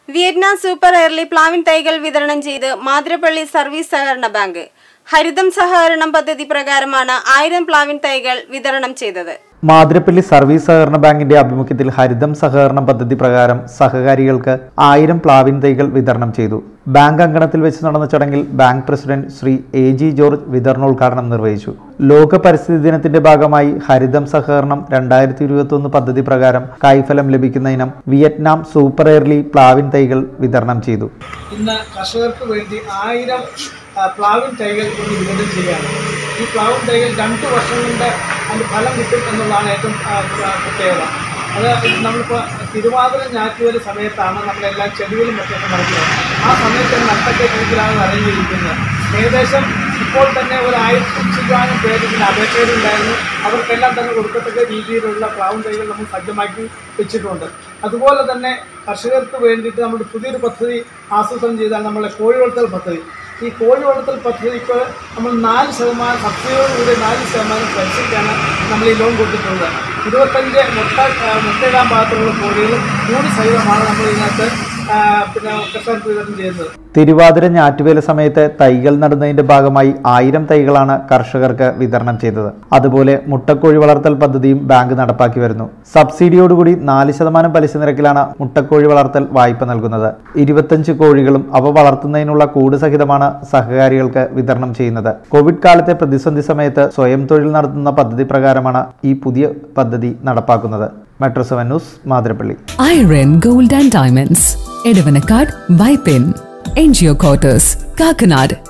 Vietnam super early പ്ലാവിൻ തൈകൾ വിതരണം ചെയ്ത് മാതിരപ്പള്ളി സർവീസ് സഹകരണ ബാങ്ക് ഹരിതം സഹകരണം പദ്ധതി പ്രകാരമാണ് ആയിരം പ്ലാവിൻ തൈകൾ വിതരണം ചെയ്തത് മാതിരപ്പള്ളി സർവീസ് സഹകരണ ബാങ്കിന്റെ ആഭിമുഖ്യത്തിൽ ഹരിതം സഹകരണ പദ്ധതി പ്രകാരം സഹകാരികൾക്ക് ആയിരം പ്ലാവിൻ തൈകൾ വിതരണം ചെയ്തു ബാങ്ക് അങ്കണത്തിൽ വെച്ച് നടന്ന ചടങ്ങിൽ bank president Shri A G George വിതരണോദ്ഘാടനം നിർവഹിച്ചു ലോക പരിസ്ഥിതി ദിനത്തിന്റെ ഭാഗമായി ഹരിതം സഹകരണം രണ്ടായിരത്തി ഇരുപത്തി പദ്ധതി പ്രകാരം കൈഫലം ലഭിക്കുന്ന ഇനം വിയറ്റ്നാം സൂപ്പർ എയർലി പ്ലാവിൻ തൈകൾ വിതരണം ചെയ്തു ഇന്ന് കർഷകർക്ക് വേണ്ടി ആയിരം ആ, പ്ലാവിൻ തൈകൾ കൊണ്ട് വിതരണം ചെയ്യുകയാണ് ഈ പ്ലാവിൻ തൈകൾ രണ്ട് വർഷം കൊണ്ട് അതിൻ്റെ ഫലം കിട്ടും എന്നുള്ളതാണ് ഏറ്റവും ആ, ആ, പ്രത്യേകത അത് നമ്മളിപ്പോൾ തിരുവാതിര ഞാറ്റുവര സമയത്താണ് നമ്മളെല്ലാം ചെടികളും മറ്റൊക്കെ നടക്കുന്നത് ആ സമയത്ത് നട്ടത്തെ രീതിയിലാണ് ഇറങ്ങിയിരിക്കുന്നത് ഏകദേശം ഇപ്പോൾ തന്നെ ഒരു ആയിരത്തി ചില്ലാനും പേര് ഇതിന് അപേക്ഷകളുണ്ടായിരുന്നു അവർക്കെല്ലാം തന്നെ കൊടുക്കത്തക്ക രീതിയിലുള്ള പ്ലാവും തൈകൾ നമ്മൾ സജ്ജമാക്കി വെച്ചിട്ടുണ്ട് അതുപോലെ തന്നെ കർഷകർക്ക് വേണ്ടിയിട്ട് നമ്മൾ പുതിയൊരു പദ്ധതി ആസൂത്രണം ചെയ്താണ് നമ്മളെ കോഴി വളർത്തൽ പദ്ധതി ഈ കോഴി വളർത്തൽ പദ്ധതിക്ക് നമ്മൾ നാല് ശതമാനം സബ്സിഡിയോടുകൂടി നാല് ശതമാനം പലിശയ്ക്കാണ് നമ്മൾ ഈ ലോൺ കൊടുത്തിട്ടുള്ളത് ഇരുപത്തഞ്ച് മുട്ട ആ, മുട്ടയിടാൻ പാകത്തിലുള്ള കോഴികളും കൂടി സഹിതമാണ് നമ്മൾ ഇതിനകത്ത് ആ, പിന്നെ കർഷകർക്ക് വിതരണം ചെയ്യുന്നത് തിരുവാതിര ഞാറ്റുവേല സമയത്ത് തൈകൾ നടുന്നതിന്റെ ഭാഗമായി ആയിരം തൈകളാണ് കർഷകർക്ക് വിതരണം ചെയ്തത് അതുപോലെ മുട്ടക്കോഴി വളർത്തൽ പദ്ധതിയും ബാങ്ക് നടപ്പാക്കി വരുന്നു സബ്സിഡിയോടുകൂടി നാല് ശതമാനം പലിശ നിരക്കിലാണ് മുട്ടക്കോഴി വളർത്തൽ വായ്പ നൽകുന്നത് ഇരുപത്തഞ്ച് കോഴികളും അവ വളർത്തുന്നതിനുള്ള കൂട് സഹിതമാണ് സഹകാരികൾക്ക് വിതരണം ചെയ്യുന്നത് കോവിഡ് കാലത്തെ പ്രതിസന്ധി സമയത്ത് സ്വയം തൊഴിൽ നടത്തുന്ന പദ്ധതി പ്രകാരമാണ് ഈ പുതിയ പദ്ധതി നടപ്പാക്കുന്നത് metro seven news Mathirappally Iron Gold and Diamonds, Edavanakad, Bipin, NGO Quarters, Kakanad,